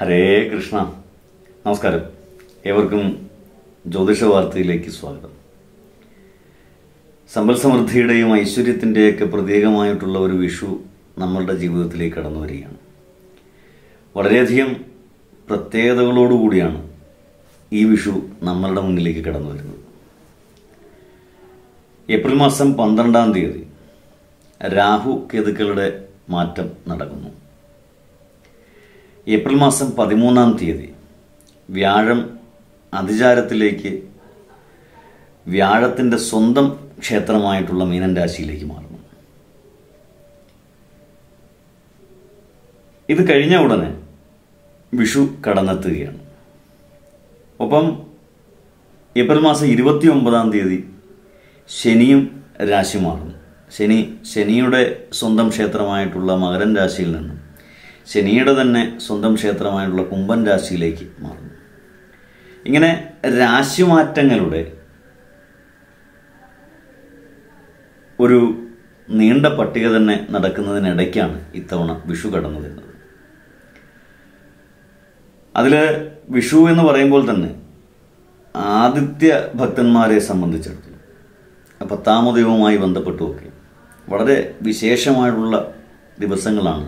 ഹരേ കൃഷ്ണ നമസ്കാരം ഏവർക്കും ജ്യോതിഷ വാർത്തയിലേക്ക് സ്വാഗതം സമ്പൽ സമൃദ്ധിയുടെയും ഐശ്വര്യത്തിൻ്റെയൊക്കെ പ്രത്യേകമായിട്ടുള്ള ഒരു വിഷു നമ്മളുടെ ജീവിതത്തിലേക്ക് കടന്നു വരികയാണ് വളരെയധികം പ്രത്യേകതകളോടുകൂടിയാണ് ഈ വിഷു നമ്മളുടെ മുന്നിലേക്ക് കടന്നു വരുന്നത് ഏപ്രിൽ മാസം പന്ത്രണ്ടാം തീയതി രാഹു കേതുക്കളുടെ മാറ്റം നടക്കുന്നു ഏപ്രിൽ മാസം പതിമൂന്നാം തീയതി വ്യാഴം അതിചാരത്തിലേക്ക് വ്യാഴത്തിൻ്റെ സ്വന്തം ക്ഷേത്രമായിട്ടുള്ള മീനൻ രാശിയിലേക്ക് മാറുന്നു ഇത് കഴിഞ്ഞ ഉടനെ വിഷു കടന്നെത്തുകയാണ് ഒപ്പം ഏപ്രിൽ മാസം ഇരുപത്തി ഒമ്പതാം തീയതി ശനിയും രാശി മാറുന്നു ശനി ശനിയുടെ സ്വന്തം ക്ഷേത്രമായിട്ടുള്ള മകരൻ രാശിയിൽ നിന്നും ശനിയുടെ തന്നെ സ്വന്തം ക്ഷേത്രമായിട്ടുള്ള കുംഭൻ രാശിയിലേക്ക് മാറുന്നു ഇങ്ങനെ രാശിമാറ്റങ്ങളുടെ ഒരു നീണ്ട പട്ടിക തന്നെ നടക്കുന്നതിനിടയ്ക്കാണ് ഇത്തവണ വിഷു കടന്നു വരുന്നത് അതിൽ വിഷു എന്ന് പറയുമ്പോൾ തന്നെ ആദിത്യ ഭക്തന്മാരെ സംബന്ധിച്ചിടത്തോളം പത്താമതയുമായി ബന്ധപ്പെട്ടുമൊക്കെ വളരെ വിശേഷമായിട്ടുള്ള ദിവസങ്ങളാണ്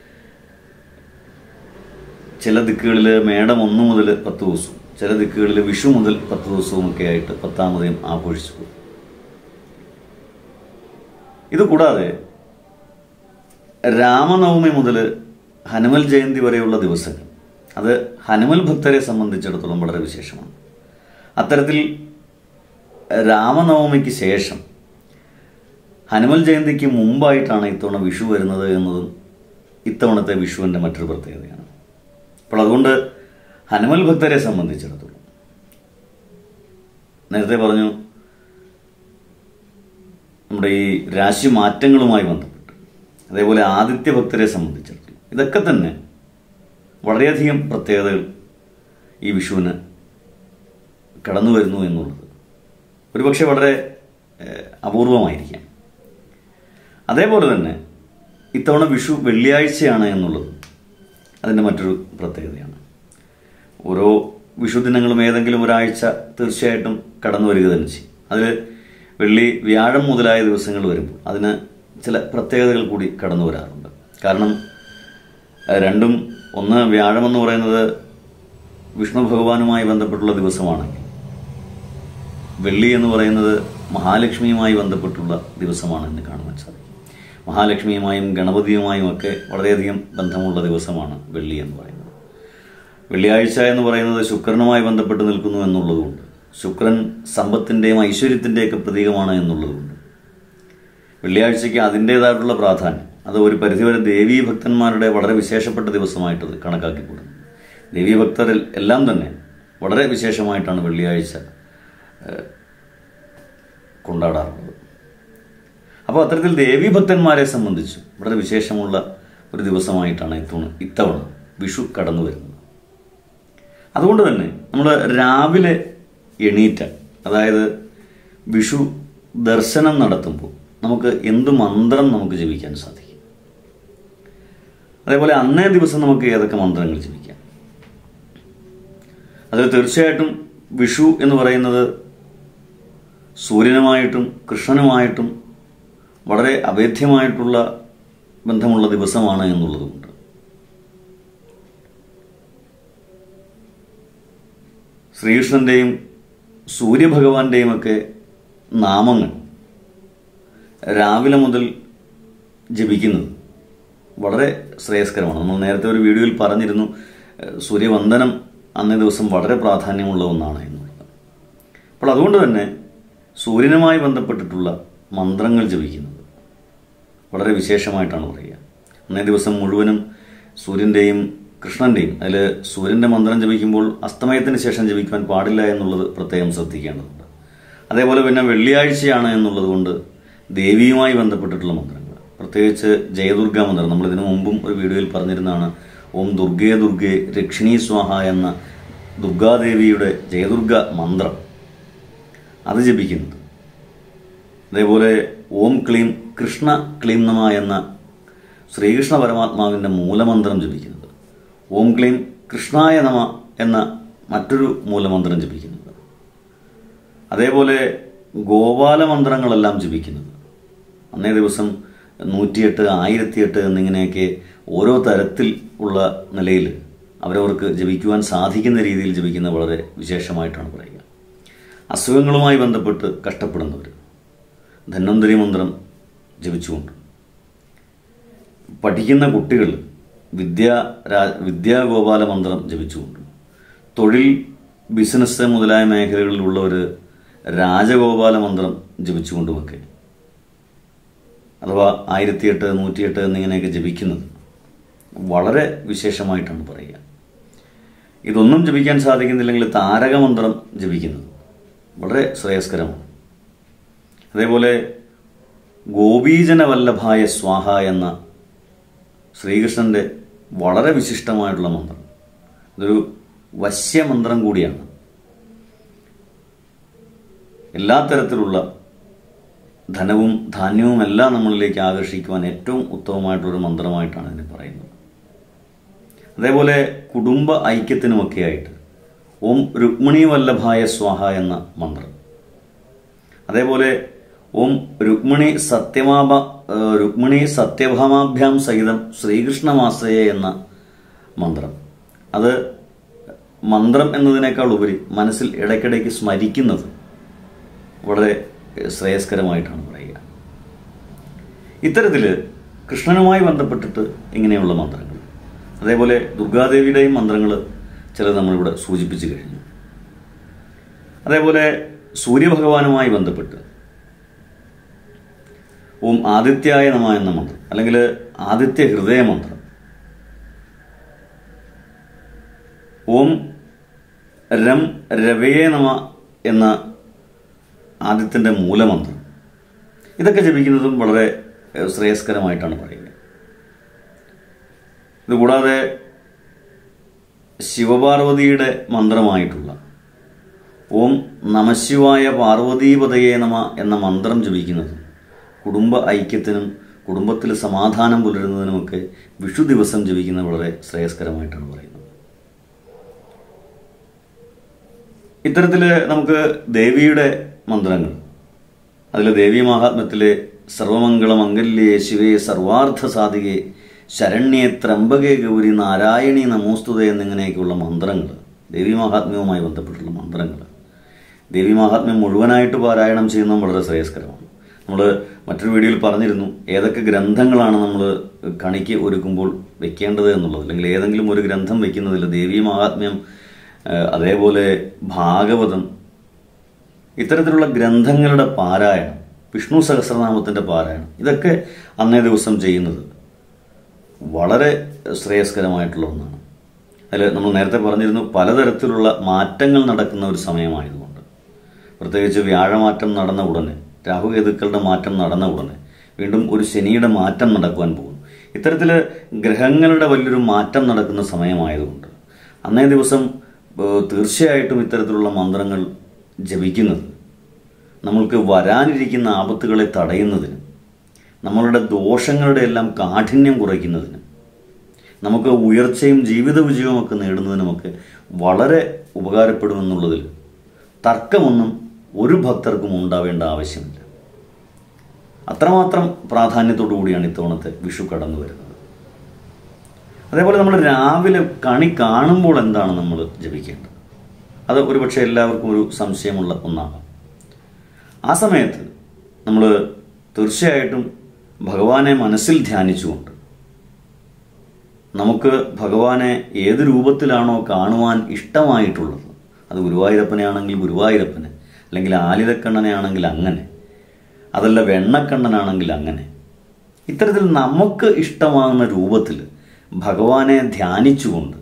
ചില ദിക്കുകളിൽ മേടം ഒന്ന് മുതൽ പത്ത് ദിവസവും ചില ദിക്കുകളിൽ വിഷു മുതൽ പത്ത് ദിവസവും ഒക്കെ ആയിട്ട് പത്താമതയും ആഘോഷിച്ചു പോകും ഇത് കൂടാതെ രാമനവമി മുതൽ ഹനുമൽ ജയന്തി വരെയുള്ള ദിവസങ്ങൾ അത് ഹനുമൽ ഭക്തരെ സംബന്ധിച്ചിടത്തോളം വളരെ വിശേഷമാണ് അത്തരത്തിൽ രാമനവമിക്ക് ശേഷം ഹനുമൽ ജയന്തിക്ക് മുമ്പായിട്ടാണ് ഇത്തവണ വിഷു വരുന്നത് എന്നതും ഇത്തവണത്തെ വിഷുവിൻ്റെ മറ്റൊരു പ്രത്യേകതയാണ് അപ്പോൾ അതുകൊണ്ട് ഹനുമൽ ഭക്തരെ സംബന്ധിച്ചിടത്തോളം നേരത്തെ പറഞ്ഞു നമ്മുടെ ഈ രാശി മാറ്റങ്ങളുമായി ബന്ധപ്പെട്ട് അതേപോലെ ആദിത്യ ഭക്തരെ സംബന്ധിച്ചിടത്തോളം ഇതൊക്കെ തന്നെ വളരെയധികം പ്രത്യേകതകൾ ഈ വിഷുവിന് കടന്നു വരുന്നു എന്നുള്ളത് ഒരുപക്ഷെ വളരെ അപൂർവമായിരിക്കാം അതേപോലെ തന്നെ ഇത്തവണ വിഷു വെള്ളിയാഴ്ചയാണ് എന്നുള്ളത് അതിൻ്റെ മറ്റൊരു പ്രത്യേകതയാണ് ഓരോ വിഷു ദിനങ്ങളും ഏതെങ്കിലും ഒരാഴ്ച തീർച്ചയായിട്ടും കടന്നു വരിക തന്നെ ചെയ്യും അതിൽ വെള്ളി വ്യാഴം മുതലായ ദിവസങ്ങൾ വരുമ്പോൾ അതിന് ചില പ്രത്യേകതകൾ കൂടി കടന്നു വരാറുണ്ട് കാരണം രണ്ടും ഒന്ന് വ്യാഴമെന്ന് പറയുന്നത് വിഷ്ണു ഭഗവാനുമായി ബന്ധപ്പെട്ടുള്ള ദിവസമാണെങ്കിൽ വെള്ളി എന്ന് പറയുന്നത് മഹാലക്ഷ്മിയുമായി ബന്ധപ്പെട്ടുള്ള ദിവസമാണ് എന്ന് കാണുവാൻ സാധിക്കും മഹാലക്ഷ്മിയുമായും ഗണപതിയുമായും ഒക്കെ വളരെയധികം ബന്ധമുള്ള ദിവസമാണ് വെള്ളി എന്ന് പറയുന്നത് വെള്ളിയാഴ്ച എന്ന് പറയുന്നത് ശുക്രനുമായി ബന്ധപ്പെട്ട് നിൽക്കുന്നു എന്നുള്ളതുകൊണ്ട് ശുക്രൻ സമ്പത്തിൻ്റെയും ഐശ്വര്യത്തിൻ്റെയൊക്കെ പ്രതീകമാണ് എന്നുള്ളതുകൊണ്ട് വെള്ളിയാഴ്ചയ്ക്ക് അതിൻ്റേതായിട്ടുള്ള പ്രാധാന്യം അത് ഒരു പരിധിവരെ ദേവീ ഭക്തന്മാരുടെ വളരെ വിശേഷപ്പെട്ട ദിവസമായിട്ട് കണക്കാക്കിക്കൂടുന്നു ദേവീ ഭക്തർ എല്ലാം തന്നെ വളരെ വിശേഷമായിട്ടാണ് വെള്ളിയാഴ്ച കൊണ്ടാടാറുള്ളത് അപ്പോൾ അത്തരത്തിൽ ദേവീ ഭക്തന്മാരെ സംബന്ധിച്ച് വളരെ വിശേഷമുള്ള ഒരു ദിവസമായിട്ടാണ് ഇത്തവണ ഇത്തവണ വിഷു കടന്നു വരുന്നത് അതുകൊണ്ട് തന്നെ നമ്മൾ രാവിലെ എണീറ്റ അതായത് വിഷു ദർശനം നടത്തുമ്പോൾ നമുക്ക് എന്ത് മന്ത്രം നമുക്ക് ജപിക്കാൻ സാധിക്കും അതേപോലെ അന്നേ ദിവസം നമുക്ക് ഏതൊക്കെ മന്ത്രങ്ങൾ ജപിക്കാം അതിൽ തീർച്ചയായിട്ടും വിഷു എന്ന് പറയുന്നത് സൂര്യനുമായിട്ടും കൃഷ്ണനുമായിട്ടും വളരെ അഭേദ്യമായിട്ടുള്ള ബന്ധമുള്ള ദിവസമാണ് എന്നുള്ളതുകൊണ്ട് ശ്രീകൃഷ്ണൻ്റെയും സൂര്യഭഗവാന്റെയും ഒക്കെ നാമങ്ങൾ രാവിലെ മുതൽ ജപിക്കുന്നത് വളരെ ശ്രേയസ്കരമാണ് നമ്മൾ നേരത്തെ ഒരു വീഡിയോയിൽ പറഞ്ഞിരുന്നു സൂര്യവന്ദനം അന്നേ ദിവസം വളരെ പ്രാധാന്യമുള്ള ഒന്നാണ് എന്നുള്ളത് അപ്പോൾ അതുകൊണ്ട് തന്നെ സൂര്യനുമായി ബന്ധപ്പെട്ടിട്ടുള്ള മന്ത്രങ്ങൾ ജപിക്കുന്നത് വളരെ വിശേഷമായിട്ടാണ് പറയുക അന്നേ ദിവസം മുഴുവനും സൂര്യൻ്റെയും കൃഷ്ണൻ്റെയും അതിൽ സൂര്യൻ്റെ മന്ത്രം ജപിക്കുമ്പോൾ അസ്തമയത്തിന് ശേഷം ജപിക്കുവാൻ പാടില്ല എന്നുള്ളത് പ്രത്യേകം ശ്രദ്ധിക്കേണ്ടതുണ്ട് അതേപോലെ പിന്നെ വെള്ളിയാഴ്ചയാണ് എന്നുള്ളത് കൊണ്ട് ദേവിയുമായി ബന്ധപ്പെട്ടിട്ടുള്ള മന്ത്രങ്ങൾ പ്രത്യേകിച്ച് ജയദുർഗ മന്ത്രം നമ്മൾ ഇതിനു മുമ്പും ഒരു വീഡിയോയിൽ പറഞ്ഞിരുന്നതാണ് ഓം ദുർഗേ ദുർഗേ രക്ഷിണി സ്വാഹ എന്ന ദുർഗാദേവിയുടെ ജയദുർഗ മന്ത്രം അത് ജപിക്കുന്നത് അതേപോലെ ഓം ക്ലീം കൃഷ്ണ ക്ലീം നമ എന്ന ശ്രീകൃഷ്ണ പരമാത്മാവിൻ്റെ മൂലമന്ത്രം ജപിക്കുന്നത് ഓം ക്ലീം കൃഷ്ണായ നമ എന്ന മറ്റൊരു മൂലമന്ത്രം ജപിക്കുന്നത് അതേപോലെ ഗോപാല മന്ത്രങ്ങളെല്ലാം ജപിക്കുന്നത് അന്നേ ദിവസം നൂറ്റിയെട്ട് ആയിരത്തിയെട്ട് എന്നിങ്ങനെയൊക്കെ ഓരോ തരത്തിൽ ഉള്ള നിലയിൽ അവരവർക്ക് ജപിക്കുവാൻ സാധിക്കുന്ന രീതിയിൽ ജപിക്കുന്ന വളരെ വിശേഷമായിട്ടാണ് പറയുക അസുഖങ്ങളുമായി ബന്ധപ്പെട്ട് കഷ്ടപ്പെടുന്നവർ ധന്വന്തരി മന്ത്രം ജപിച്ചുകൊണ്ട് പഠിക്കുന്ന കുട്ടികൾ വിദ്യാ രാ- വിദ്യാഗോപാല മന്ത്രം ജപിച്ചുകൊണ്ട് തൊഴിൽ ബിസിനസ് മുതലായ മേഖലകളിലുള്ളവർ രാജഗോപാല മന്ത്രം ജപിച്ചുകൊണ്ടുമൊക്കെ അഥവാ ആയിരത്തിയെട്ട് നൂറ്റിയെട്ട് എന്നിങ്ങനെയൊക്കെ ജപിക്കുന്നത് വളരെ വിശേഷമായിട്ടാണ് പറയുക ഇതൊന്നും ജപിക്കാൻ സാധിക്കുന്നില്ലെങ്കിൽ താരകമന്ത്രം ജപിക്കുന്നത് വളരെ ശ്രേയസ്കരമാണ് അതേപോലെ ഗോപീജന വല്ലഭായ സ്വാഹ എന്ന ശ്രീകൃഷ്ണന്റെ വളരെ വിശിഷ്ടമായിട്ടുള്ള മന്ത്രം ഇതൊരു വശ്യമന്ത്രം കൂടിയാണ് എല്ലാ തരത്തിലുള്ള ധനവും ധാന്യവും എല്ലാം നമ്മളിലേക്ക് ആകർഷിക്കുവാൻ ഏറ്റവും ഉത്തമമായിട്ടുള്ളൊരു മന്ത്രമായിട്ടാണ് ഇതിനെ പറയുന്നത് അതേപോലെ കുടുംബ ഐക്യത്തിനുമൊക്കെ ആയിട്ട് ഓം രുക്മിണി വല്ലഭായ സ്വാഹ എന്ന മന്ത്രം അതേപോലെ ഓം രുക്മിണി സത്യമാഭ ഏഹ് രുക്മിണി സത്യഭാമാഭ്യാം സഹിതം ശ്രീകൃഷ്ണമാശ്രയ എന്ന മന്ത്രം അത് മന്ത്രം എന്നതിനേക്കാൾ ഉപരി മനസ്സിൽ ഇടയ്ക്കിടയ്ക്ക് സ്മരിക്കുന്നത് വളരെ ശ്രേയസ്കരമായിട്ടാണ് പറയുക ഇത്തരത്തിൽ കൃഷ്ണനുമായി ബന്ധപ്പെട്ടിട്ട് ഇങ്ങനെയുള്ള മന്ത്രങ്ങൾ അതേപോലെ ദുർഗാദേവിയുടെയും മന്ത്രങ്ങൾ ചിലത് നമ്മളിവിടെ സൂചിപ്പിച്ചു കഴിഞ്ഞു അതേപോലെ സൂര്യഭഗവാനുമായി ബന്ധപ്പെട്ട് ഓം ആദിത്യായ നമ എന്ന മന്ത്രം അല്ലെങ്കിൽ ആദിത്യ ഹൃദയ മന്ത്രം ഓം രം രവയെ നമ എന്ന ആദിത്യന്റെ മൂലമന്ത്രം ഇതൊക്കെ ജപിക്കുന്നതും വളരെ ഏഹ്, ശ്രേയസ്കരമായിട്ടാണ് പറയുക ഇതുകൂടാതെ ശിവപാർവതിയുടെ മന്ത്രമായിട്ടുള്ള ഓം നമശിവായ പാർവതീപതയെ നമ എന്ന മന്ത്രം ജപിക്കുന്നത് കുടുംബ ഐക്യത്തിനും കുടുംബത്തിൽ സമാധാനം പുലരുന്നതിനുമൊക്കെ വിഷു ദിവസം ജപിക്കുന്നത് വളരെ ശ്രേയസ്കരമായിട്ടാണ് പറയുന്നത് ഇത്തരത്തില് നമുക്ക് ദേവിയുടെ മന്ത്രങ്ങൾ അതിൽ ദേവി മഹാത്മ്യത്തിലെ സർവമംഗള മംഗല്യേ ശിവേ സർവാർത്ഥ സാധികെ ശരണ്യെ ത്രംബകെ ഗൗരി നാരായണി നമോസ്തുത എന്നിങ്ങനെയൊക്കെയുള്ള മന്ത്രങ്ങൾ ദേവി മഹാത്മ്യവുമായി ബന്ധപ്പെട്ടുള്ള മന്ത്രങ്ങൾ ദേവി മഹാത്മ്യം മുഴുവനായിട്ട് പാരായണം ചെയ്യുന്നതും വളരെ ശ്രേയസ്കരമാണ് നമ്മൾ മറ്റൊരു വീഡിയോയിൽ പറഞ്ഞിരുന്നു ഏതൊക്കെ ഗ്രന്ഥങ്ങളാണ് നമ്മൾ കണിക്ക് ഒരുക്കുമ്പോൾ വെക്കേണ്ടത് എന്നുള്ളത് അല്ലെങ്കിൽ ഏതെങ്കിലും ഒരു ഗ്രന്ഥം വെക്കുന്നതിൽ ദേവി മഹാത്മ്യം ഏഹ്, അതേപോലെ ഭാഗവതം ഇത്തരത്തിലുള്ള ഗ്രന്ഥങ്ങളുടെ പാരായണം വിഷ്ണു സഹസ്രനാമത്തിന്റെ പാരായണം ഇതൊക്കെ അന്നേ ദിവസം ചെയ്യുന്നത് വളരെ ശ്രേയസ്കരമായിട്ടുള്ള ഒന്നാണ് അതിൽ നമ്മൾ നേരത്തെ പറഞ്ഞിരുന്നു പലതരത്തിലുള്ള മാറ്റങ്ങൾ നടക്കുന്ന ഒരു സമയമായതുകൊണ്ട് പ്രത്യേകിച്ച് വ്യാഴമാറ്റം നടന്ന ഉടനെ രാഹുകേതുക്കളുടെ മാറ്റം നടന്ന ഉടനെ വീണ്ടും ഒരു ശനിയുടെ മാറ്റം നടക്കുവാൻ പോകുന്നു ഇത്തരത്തിൽ ഗ്രഹങ്ങളുടെ വലിയൊരു മാറ്റം നടക്കുന്ന സമയമായതുകൊണ്ട് അന്നേ ദിവസം ഏഹ്, തീർച്ചയായിട്ടും ഇത്തരത്തിലുള്ള മന്ത്രങ്ങൾ ജപിക്കുന്നത് നമ്മൾക്ക് വരാനിരിക്കുന്ന ആപത്തുകളെ തടയുന്നതിനും നമ്മളുടെ ദോഷങ്ങളുടെ എല്ലാം കാഠിന്യം കുറയ്ക്കുന്നതിനും നമുക്ക് ഉയർച്ചയും ജീവിത വിജയവും ഒക്കെ നേടുന്നതിനുമൊക്കെ വളരെ ഉപകാരപ്പെടുമെന്നുള്ളതിൽ തർക്കമൊന്നും ഒരു ഭക്തർക്കും ഉണ്ടാവേണ്ട ആവശ്യമില്ല അത്രമാത്രം പ്രാധാന്യത്തോടു കൂടിയാണ് ഇത്തവണത്തെ വിഷു കടന്നു വരുന്നത് അതേപോലെ നമ്മൾ രാവിലെ കണി കാണുമ്പോൾ എന്താണ് നമ്മൾ ജപിക്കേണ്ടത് അത് ഒരുപക്ഷെ എല്ലാവർക്കും ഒരു സംശയമുള്ള ഒന്നാകാം ആ സമയത്ത് നമ്മൾ തീർച്ചയായിട്ടും ഭഗവാനെ മനസ്സിൽ ധ്യാനിച്ചുകൊണ്ട് നമുക്ക് ഭഗവാനെ ഏത് രൂപത്തിലാണോ കാണുവാൻ ഇഷ്ടമായിട്ടുള്ളത് അത് ഗുരുവായൂരപ്പനെ ആണെങ്കിൽ ഗുരുവായൂരപ്പനെ അല്ലെങ്കിൽ ആലിതക്കണ്ണനെ ആണെങ്കിൽ അങ്ങനെ അതല്ല വെണ്ണക്കണ്ണനാണെങ്കിൽ അങ്ങനെ ഇത്തരത്തിൽ നമുക്ക് ഇഷ്ടമാകുന്ന രൂപത്തിൽ ഭഗവാനെ ധ്യാനിച്ചുകൊണ്ട്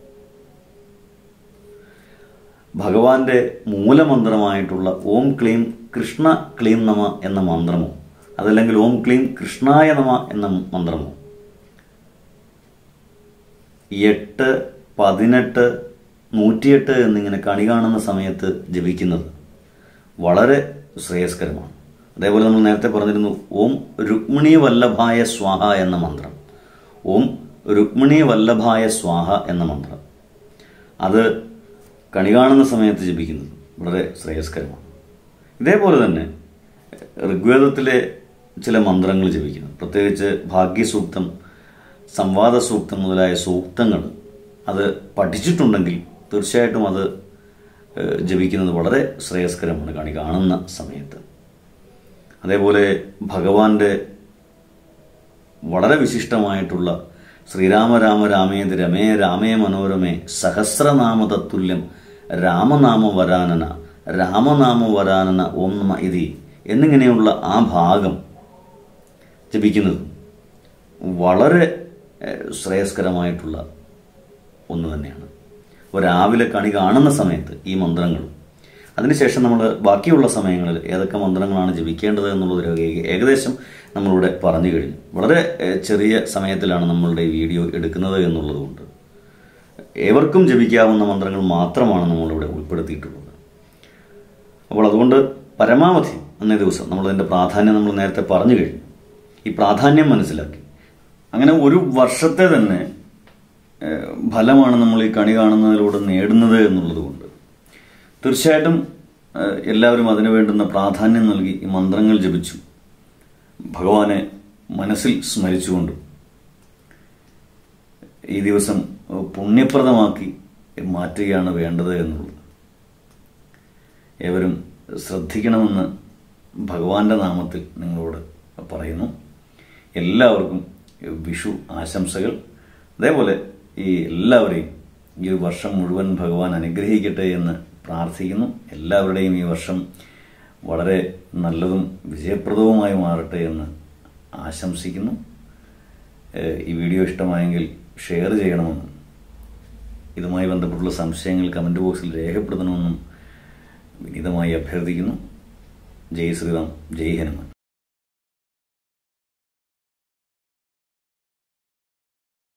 ഭഗവാന്റെ മൂലമന്ത്രമായിട്ടുള്ള ഓം ക്ലീം കൃഷ്ണ ക്ലീം നമ എന്ന മന്ത്രമോ അതല്ലെങ്കിൽ ഓം ക്ലീം കൃഷ്ണായ നമ എന്ന മന്ത്രമോ എട്ട് പതിനെട്ട് നൂറ്റിയെട്ട് എന്നിങ്ങനെ കണി കാണുന്ന സമയത്ത് ജപിക്കുന്നത് വളരെ ശ്രേയസ്കരമാണ് അതേപോലെ നമ്മൾ നേരത്തെ പറഞ്ഞിരുന്നു ഓം രുക്മിണി വല്ലഭായ സ്വാഹ എന്ന മന്ത്രം ഓം രുക്മിണി വല്ലഭായ സ്വാഹ എന്ന മന്ത്രം അത് കണി കാണുന്ന സമയത്ത് ജപിക്കുന്നത് വളരെ ശ്രേയസ്കരമാണ് ഇതേപോലെ തന്നെ ഋഗ്വേദത്തിലെ ചില മന്ത്രങ്ങൾ ജപിക്കുന്നു പ്രത്യേകിച്ച് ഭാഗ്യസൂക്തം സംവാദ സൂക്തം മുതലായ സൂക്തങ്ങൾ അത് പഠിച്ചിട്ടുണ്ടെങ്കിൽ തീർച്ചയായിട്ടും അത് ഏഹ്, ജപിക്കുന്നത് വളരെ ശ്രേയസ്കരമാണ് കണി കാണുന്ന സമയത്ത് അതേപോലെ ഭഗവാന്റെ വളരെ വിശിഷ്ടമായിട്ടുള്ള ശ്രീരാമ രാമ രാമേന്ദ്ര രമേ രാമേ മനോരമേ സഹസ്രനാമ തത്തുല്യം രാമനാമ വരാനന രാമനാമ വരാനന ഓം നമ ഇതി എന്നിങ്ങനെയുള്ള ആ ഭാഗം ജപിക്കുന്നത് വളരെ ഏഹ്, ശ്രേയസ്കരമായിട്ടുള്ള ഒന്ന് തന്നെയാണ് അപ്പോൾ രാവിലെ കണി കാണുന്ന സമയത്ത് ഈ മന്ത്രങ്ങളും അതിനുശേഷം നമ്മൾ ബാക്കിയുള്ള സമയങ്ങളിൽ ഏതൊക്കെ മന്ത്രങ്ങളാണ് ജപിക്കേണ്ടത് എന്നുള്ളത് ഒരു ഏക- ഏകദേശം നമ്മളിവിടെ പറഞ്ഞു കഴിഞ്ഞു വളരെ ഏഹ്, ചെറിയ സമയത്തിലാണ് നമ്മളുടെ ഈ വീഡിയോ എടുക്കുന്നത് എന്നുള്ളതുകൊണ്ട് ഏവർക്കും ജപിക്കാവുന്ന മന്ത്രങ്ങൾ മാത്രമാണ് നമ്മളിവിടെ ഉൾപ്പെടുത്തിയിട്ടുള്ളത് അപ്പോൾ അതുകൊണ്ട് പരമാവധി അന്നേ ദിവസം നമ്മളതിൻ്റെ പ്രാധാന്യം നമ്മൾ നേരത്തെ പറഞ്ഞു കഴിഞ്ഞു ഈ പ്രാധാന്യം മനസ്സിലാക്കി അങ്ങനെ ഒരു വർഷത്തെ തന്നെ ഏഹ്, ഫലമാണ് നമ്മൾ ഈ കണി കാണുന്നതിലൂടെ നേടുന്നത് എന്നുള്ളത് കൊണ്ട് തീർച്ചയായിട്ടും ഏഹ്, എല്ലാവരും അതിനു വേണ്ടുന്ന പ്രാധാന്യം നൽകി ഈ മന്ത്രങ്ങൾ ജപിച്ചു ഭഗവാനെ മനസ്സിൽ സ്മരിച്ചുകൊണ്ടും ഈ ദിവസം ഏഹ്, പുണ്യപ്രദമാക്കി മാറ്റുകയാണ് വേണ്ടത് എന്നുള്ളത് ഏവരും ശ്രദ്ധിക്കണമെന്ന് ഭഗവാന്റെ നാമത്തിൽ നിങ്ങളോട് പറയുന്നു എല്ലാവർക്കും വിഷു ആശംസകൾ അതേപോലെ ഈ എല്ലാവരെയും ഈ ഒരു വർഷം മുഴുവൻ ഭഗവാൻ അനുഗ്രഹിക്കട്ടെ എന്ന് പ്രാർത്ഥിക്കുന്നു എല്ലാവരുടെയും ഈ വർഷം വളരെ നല്ലതും വിജയപ്രദവുമായി മാറട്ടെ എന്ന് ആശംസിക്കുന്നു ഏഹ് ഈ വീഡിയോ ഇഷ്ടമായെങ്കിൽ ഷെയർ ചെയ്യണമെന്നും ഇതുമായി ബന്ധപ്പെട്ടുള്ള സംശയങ്ങൾ കമൻറ്റ് ബോക്സിൽ രേഖപ്പെടുത്തണമെന്നും വിനീതമായി അഭ്യർത്ഥിക്കുന്നു ജയ് ശ്രീറാം ജയ് ഹനുമാൻ